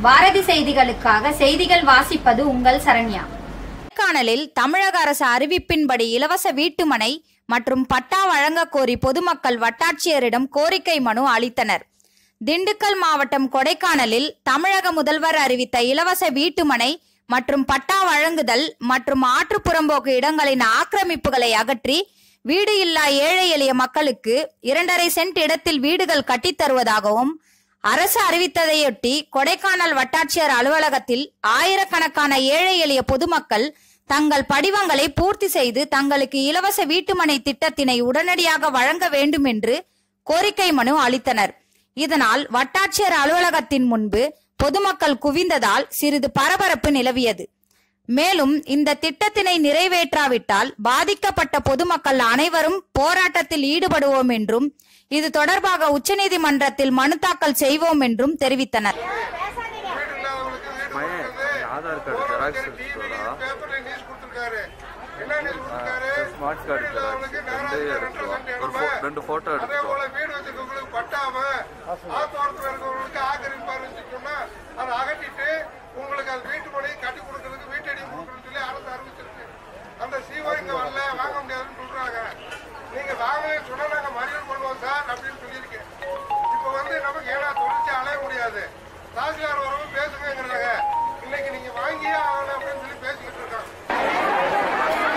பாரதி செய்திகளுக்காக செய்திகள் வாசிப்பது உங்கள் சரண்யா கொடைக்கானலில் தமிழக அரசு அறிவிப்பின்படி இலவச வீட்டுமனை மற்றும் பட்டா வழங்கக் கோரி பொதுமக்கள் வட்டாட்சியரிடம் கோரிக்கை மனு அளித்தனர் திண்டுக்கல் மாவட்டம் கொடைக்கானலில் தமிழக முதல்வர் அறிவித்த இலவச வீட்டுமனை மற்றும் பட்டா வழங்குதல் மற்றும் ஆற்றுப்புறம்போக்கு இடங்களின் ஆக்கிரமிப்புகளை அகற்றி வீடு இல்லா ஏழை எளிய மக்களுக்கு இரண்டரை சென்ட் இடத்தில் வீடுகள் கட்டித் தருவதாகவும் அரசு அறிவித்ததையொட்டி கொடைக்கானல் வட்டாட்சியர் அலுவலகத்தில் ஆயிரக்கணக்கான ஏழை எளிய பொதுமக்கள் தங்கள் படிவங்களை பூர்த்தி செய்து தங்களுக்கு இலவச வீட்டுமனை திட்டத்தினை உடனடியாக வழங்க வேண்டும் என்று கோரிக்கை மனு அளித்தனர் இதனால் வட்டாட்சியர் அலுவலகத்தின் முன்பு பொதுமக்கள் குவிந்ததால் சிறிது பரபரப்பு நிலவியது மேலும் இந்த திட்டத்தினை நிறைவேற்றாவிட்டால் பாதிக்கப்பட்ட பொதுமக்கள் அனைவரும் போராட்டத்தில் ஈடுபடுவோம் என்றும் இது தொடர்பாக உச்சநீதிமன்றத்தில் மனு தாக்கல் செய்வோம் என்றும் தெரிவித்தனர் மயன் ஆதார் கார்டு ஜெராக்ஸ் எடுத்துட்டு பேப்பர்ல நியூஸ் கொடுத்திருக்காரு என்ன நியூஸ் கொடுத்திருக்காரு ஸ்மார்ட் கார்டு ஜெராக்ஸ் ரெண்டு எடுத்துட்டு வா. ஒரு pho- ரெண்டு போட்டோ அதே எடுத்துட்டு வா. போல வீடு வச்சிருக்கவங்களுக்கு பட்டாம ஆத்தோரத்துல இருக்கவங்களுக்கு ஆக்கிரமிப்பாரு சொன்னா அதை அகற்றிட்டு உங்களுக்கு அது வீட்டு மனை கட்டி கொடுக்கறதுக்கு வீட்டடி கொடுக்கணும்னு சொல்லி அரசு அறிவிச்சிருக்கு அந்த சீவோ இங்க வரல வாங்க முடியாதுன்னு சொல்றாங்க நீங்க வாங்கலன்னு சொன்னா நாங்க மறியல் பண்ணுவோம் சார் அப்படின்னு சொல்லியிருக்கேன் இப்ப வந்து நமக்கு ஏன்னா தொடர்ச்சி அலைய முடியாது தாசில்தார் வரவும் பேசுங்கிறாங்க இன்னைக்கு நீங்க வாங்கியே ஆகணும் அப்படின்னு சொல்லி பேசிக்கிட்டு இருக்காங்க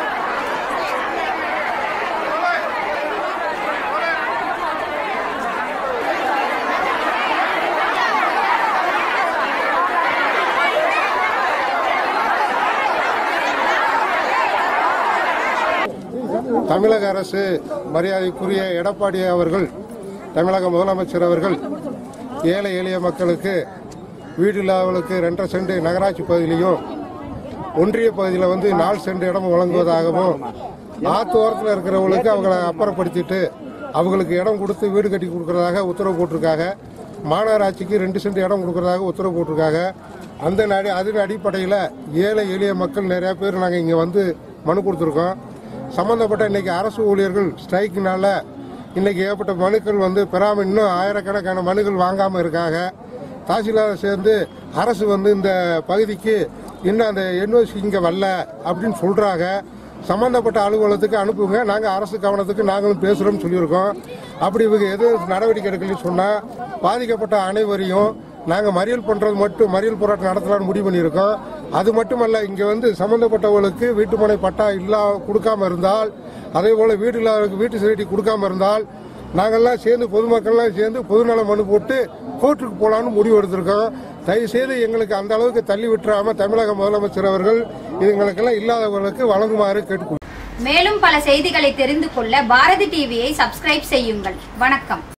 தமிழக அரசு மரியாதைக்குரிய எடப்பாடி அவர்கள் தமிழக முதலமைச்சர் அவர்கள் ஏழை எளிய மக்களுக்கு வீடு இல்லாதவர்களுக்கு ரெண்டரை சென்ட் நகராட்சி பகுதியிலையும் ஒன்றிய பகுதியில் வந்து நாலு சென்ட் இடம் வழங்குவதாகவும் ஆத்தோரத்தில் இருக்கிறவங்களுக்கு அவங்கள அப்புறப்படுத்திட்டு அவங்களுக்கு இடம் கொடுத்து வீடு கட்டி கொடுக்கறதாக உத்தரவு போட்டிருக்காங்க மாநகராட்சிக்கு ரெண்டு சென்ட் இடம் கொடுக்கறதாக உத்தரவு போட்டிருக்காங்க அந்த நடி அதன் அடிப்படையில் ஏழை எளிய மக்கள் நிறைய பேர் நாங்கள் இங்கே வந்து மனு கொடுத்துருக்கோம் சம்பந்தப்பட்ட இன்னைக்கு அரசு ஊழியர்கள் ஸ்ட்ரைக்கினால இன்னைக்கு ஏற்பட்ட மனுக்கள் வந்து பெறாம இன்னும் ஆயிரக்கணக்கான மனுக்கள் வாங்காம இருக்காங்க தாசில்தார் சேர்ந்து அரசு வந்து இந்த பகுதிக்கு இன்னும் அந்த என்ஓசி இங்க வரல அப்படின்னு சொல்றாங்க சம்பந்தப்பட்ட அலுவலகத்துக்கு அனுப்புங்க நாங்க அரசு கவனத்துக்கு நாங்களும் பேசுறோம்னு சொல்லியிருக்கோம் அப்படி இவங்க எதுவும் நடவடிக்கை எடுக்கலன்னு சொன்னா பாதிக்கப்பட்ட அனைவரையும் நாங்க மறியல் பண்றது மட்டும் மறியல் போராட்டம் நடத்தலாம்னு முடிவு பண்ணியிருக்கோம் அது மட்டுமல்ல இங்க வந்து சம்பந்தப்பட்டவர்களுக்கு வீட்டுமனை பட்டா இல்லா கொடுக்காம இருந்தால் அதே போல வீடு இல்லாதவர்களுக்கு வீட்டு சீட்டி கொடுக்காம இருந்தால் நாங்கெல்லாம் சேர்ந்து பொதுமக்கள்லாம் சேர்ந்து பொதுநல மனு போட்டு கோர்ட்டுக்கு போலான்னு முடிவு எடுத்திருக்கோம் தயவு செய்து எங்களுக்கு அந்த அளவுக்கு தள்ளி விட்டுறாம தமிழக முதலமைச்சர் அவர்கள் எங்களுக்கெல்லாம் இல்லாதவர்களுக்கு வழங்குமாறு கேட்டுக்கொள்கிறோம் மேலும் பல செய்திகளை தெரிந்து கொள்ள பாரதி டிவியை சப்ஸ்கிரைப் செய்யுங்கள் வணக்கம்